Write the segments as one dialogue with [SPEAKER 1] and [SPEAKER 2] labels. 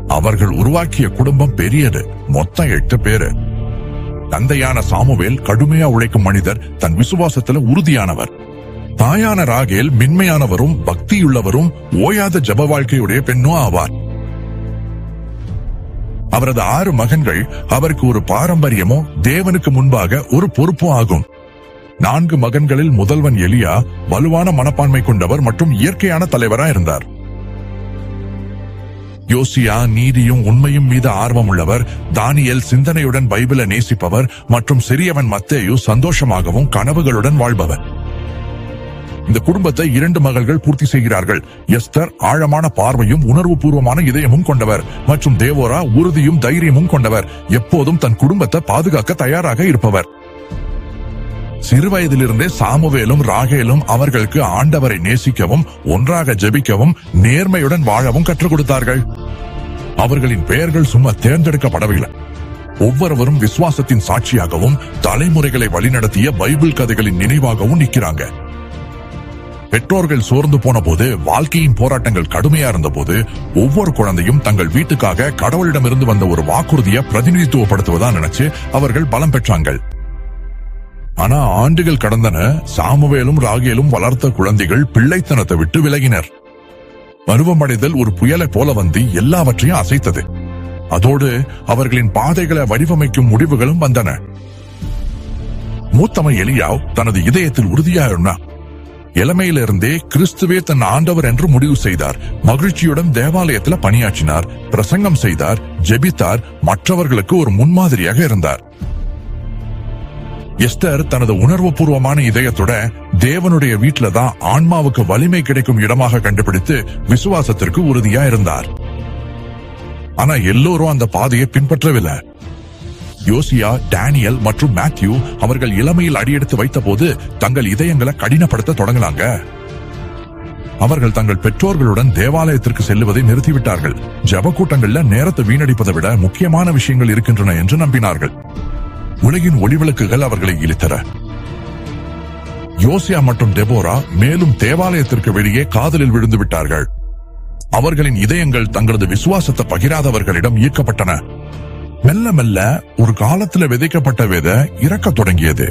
[SPEAKER 1] அவர்கள் உருவாக்கிய குடும்பம் பெரியது மொத்தம் எட்டு பேரு தந்தையான சாமுவேல் கடுமையா உழைக்கும் மனிதர் தன் விசுவாசத்துல உறுதியானவர் தாயான ராகேல் மென்மையானவரும் பக்தியுள்ளவரும் ஓயாத ஜப வாழ்க்கையுடைய பெண்ணும் ஆவார் அவரது ஆறு மகன்கள் அவருக்கு ஒரு பாரம்பரியமோ தேவனுக்கு முன்பாக ஒரு பொறுப்பும் ஆகும் நான்கு மகன்களில் முதல்வன் எலியா வலுவான மனப்பான்மை கொண்டவர் மற்றும் இயற்கையான தலைவரா இருந்தார் யோசியா நீதியும் உண்மையும் மீது ஆர்வம் உள்ளவர் தானியல் சிந்தனையுடன் பைபிளை நேசிப்பவர் மற்றும் சிறியவன் மத்தேயு சந்தோஷமாகவும் கனவுகளுடன் வாழ்பவர் இந்த குடும்பத்தை இரண்டு மகள்கள் பூர்த்தி செய்கிறார்கள் எஸ்தர் ஆழமான பார்வையும் உணர்வுபூர்வமான இதயமும் கொண்டவர் மற்றும் தேவோரா உறுதியும் தைரியமும் கொண்டவர் எப்போதும் தன் குடும்பத்தை பாதுகாக்க தயாராக இருப்பவர் சிறுவயதிலிருந்தே சாமுவேலும் ராகேலும் அவர்களுக்கு ஆண்டவரை நேசிக்கவும் ஒன்றாக ஜெபிக்கவும் நேர்மையுடன் வாழவும் கற்றுக் கொடுத்தார்கள் அவர்களின் பெயர்கள் சும்மா தேர்ந்தெடுக்கப்படவில்லை ஒவ்வொருவரும் விசுவாசத்தின் சாட்சியாகவும் தலைமுறைகளை வழிநடத்திய பைபிள் கதைகளின் நினைவாகவும் நிற்கிறாங்க பெற்றோர்கள் சோர்ந்து போன போது வாழ்க்கையின் போராட்டங்கள் கடுமையா இருந்தபோது ஒவ்வொரு குழந்தையும் தங்கள் வீட்டுக்காக கடவுளிடமிருந்து வந்த ஒரு வாக்குறுதியை பிரதிநிதித்துவப்படுத்துவதா நினைச்சு அவர்கள் பலம் பெற்றாங்கள் ஆனா ஆண்டுகள் கடந்தன சாமுவேலும் ராகேலும் வளர்த்த குழந்தைகள் பிள்ளைத்தனத்தை விட்டு விலகினர் பருவமடைதல் ஒரு புயலை போல வந்து எல்லாவற்றையும் அசைத்தது அதோடு அவர்களின் பாதைகளை வடிவமைக்கும் முடிவுகளும் வந்தன மூத்தம எலியாவ் தனது இதயத்தில் உறுதியா இருந்தார் இளமையிலிருந்தே கிறிஸ்துவே தன் ஆண்டவர் என்று முடிவு செய்தார் மகிழ்ச்சியுடன் தேவாலயத்துல பணியாற்றினார் பிரசங்கம் செய்தார் ஜெபித்தார் மற்றவர்களுக்கு ஒரு முன்மாதிரியாக இருந்தார் எஸ்தர் தனது உணர்வுபூர்வமான இதயத்தோட தேவனுடைய வீட்டுல தான் ஆன்மாவுக்கு வலிமை கிடைக்கும் இடமாக கண்டுபிடித்து விசுவாசத்திற்கு உறுதியா இருந்தார் ஆனா எல்லோரும் அந்த பாதையை பின்பற்றவில்லை யோசியா டேனியல் மற்றும் மேத்யூ அவர்கள் இளமையில் அடியெடுத்து வைத்தபோது தங்கள் இதயங்களை கடினப்படுத்த தொடங்கினாங்க அவர்கள் தங்கள் பெற்றோர்களுடன் தேவாலயத்திற்கு செல்லுவதை நிறுத்திவிட்டார்கள் ஜப கூட்டங்கள்ல நேரத்தை வீணடிப்பதை விட முக்கியமான விஷயங்கள் இருக்கின்றன என்று நம்பினார்கள் உலகின் ஒளிவிளக்குகள் அவர்களை இழுத்தன யோசியா மற்றும் டெபோரா மேலும் தேவாலயத்திற்கு வெளியே காதலில் விழுந்து விட்டார்கள் அவர்களின் இதயங்கள் தங்களது விசுவாசத்தை பகிராதவர்களிடம் ஈர்க்கப்பட்டன மெல்ல மெல்ல ஒரு காலத்துல விதைக்கப்பட்ட விதை இறக்கத் தொடங்கியது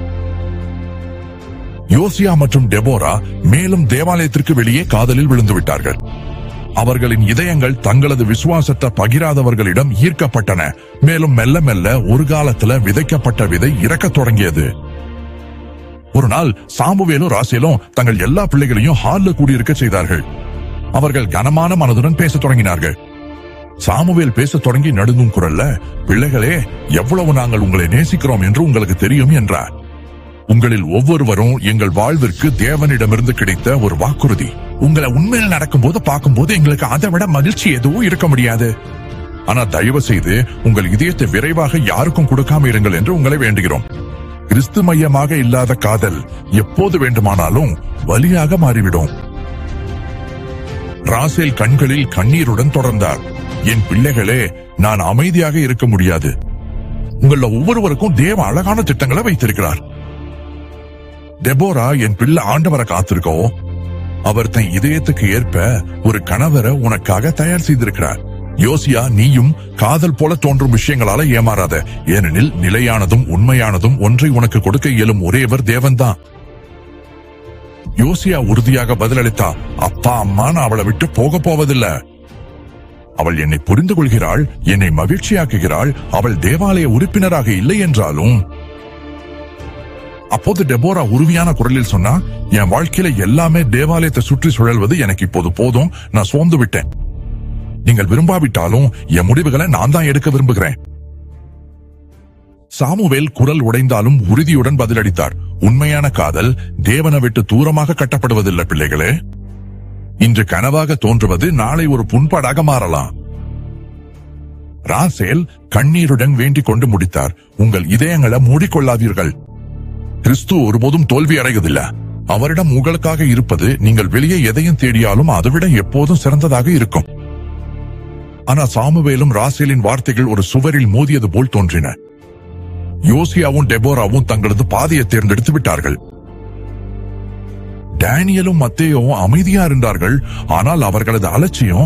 [SPEAKER 1] யோசியா மற்றும் டெபோரா மேலும் தேவாலயத்திற்கு வெளியே காதலில் விழுந்து விட்டார்கள் அவர்களின் இதயங்கள் தங்களது விசுவாசத்தை பகிராதவர்களிடம் ஈர்க்கப்பட்டன மேலும் மெல்ல மெல்ல ஒரு காலத்துல விதைக்கப்பட்ட விதை இறக்கத் தொடங்கியது ஒரு நாள் சாமுவேலும் ராசேலும் தங்கள் எல்லா பிள்ளைகளையும் ஹால்ல கூடியிருக்க செய்தார்கள் அவர்கள் கனமான மனதுடன் பேசத் தொடங்கினார்கள் சாமுவேல் பேசத் தொடங்கி நடுங்கும் குரல்ல பிள்ளைகளே எவ்வளவு நாங்கள் உங்களை நேசிக்கிறோம் என்று உங்களுக்கு தெரியும் என்றார் உங்களில் ஒவ்வொருவரும் எங்கள் வாழ்விற்கு தேவனிடமிருந்து கிடைத்த ஒரு வாக்குறுதி உங்களை உண்மையில் நடக்கும்போது பார்க்கும்போது எங்களுக்கு அதை விட மகிழ்ச்சி எதுவும் இருக்க முடியாது ஆனா தயவு செய்து உங்கள் இதயத்தை விரைவாக யாருக்கும் கொடுக்காம இருங்கள் என்று உங்களை வேண்டுகிறோம் கிறிஸ்து மையமாக இல்லாத காதல் எப்போது வேண்டுமானாலும் வலியாக மாறிவிடும் ராசேல் கண்களில் கண்ணீருடன் தொடர்ந்தார் என் பிள்ளைகளே நான் அமைதியாக இருக்க முடியாது உங்கள ஒவ்வொருவருக்கும் தேவ அழகான திட்டங்களை வைத்திருக்கிறார் டெபோரா என் பிள்ளை ஆண்டவரை காத்திருக்கோ அவர் தன் இதயத்துக்கு ஏற்ப ஒரு கணவரை உனக்காக தயார் செய்திருக்கிறார் யோசியா நீயும் காதல் போல தோன்றும் விஷயங்களால ஏமாறாத ஏனெனில் நிலையானதும் உண்மையானதும் ஒன்றை உனக்கு கொடுக்க இயலும் ஒரேவர் தேவன்தான் யோசியா உறுதியாக பதிலளித்தா அப்பா அம்மா நான் அவளை விட்டு போக போவதில்லை அவள் என்னை புரிந்து கொள்கிறாள் என்னை மகிழ்ச்சியாக்குகிறாள் அவள் தேவாலய உறுப்பினராக இல்லை என்றாலும் அப்போது டெபோரா உருவியான குரலில் சொன்னா என் வாழ்க்கையில எல்லாமே தேவாலயத்தை சுற்றி சுழல்வது எனக்கு இப்போது போதும் நான் சோர்ந்து விட்டேன் நீங்கள் விரும்பாவிட்டாலும் என் முடிவுகளை நான் தான் எடுக்க விரும்புகிறேன் சாமுவேல் குரல் உடைந்தாலும் உறுதியுடன் பதிலளித்தார் உண்மையான காதல் தேவனை விட்டு தூரமாக கட்டப்படுவதில்லை பிள்ளைகளே இன்று கனவாக தோன்றுவது நாளை ஒரு புண்பாடாக மாறலாம் ராசேல் கண்ணீருடன் வேண்டிக் கொண்டு முடித்தார் உங்கள் இதயங்களை மூடிக்கொள்ளாதீர்கள் கிறிஸ்து ஒருபோதும் தோல்வி அடைவதில்லை அவரிடம் உங்களுக்காக இருப்பது நீங்கள் வெளியே எதையும் தேடியாலும் அதைவிட எப்போதும் சிறந்ததாக இருக்கும் ஆனா சாமுவேலும் ராசேலின் வார்த்தைகள் ஒரு சுவரில் மோதியது போல் தோன்றின யோசியாவும் டெபோராவும் தங்களது பாதையை தேர்ந்தெடுத்து விட்டார்கள் டேனியலும் மத்தேயும் அமைதியா இருந்தார்கள் ஆனால் அவர்களது அலட்சியம்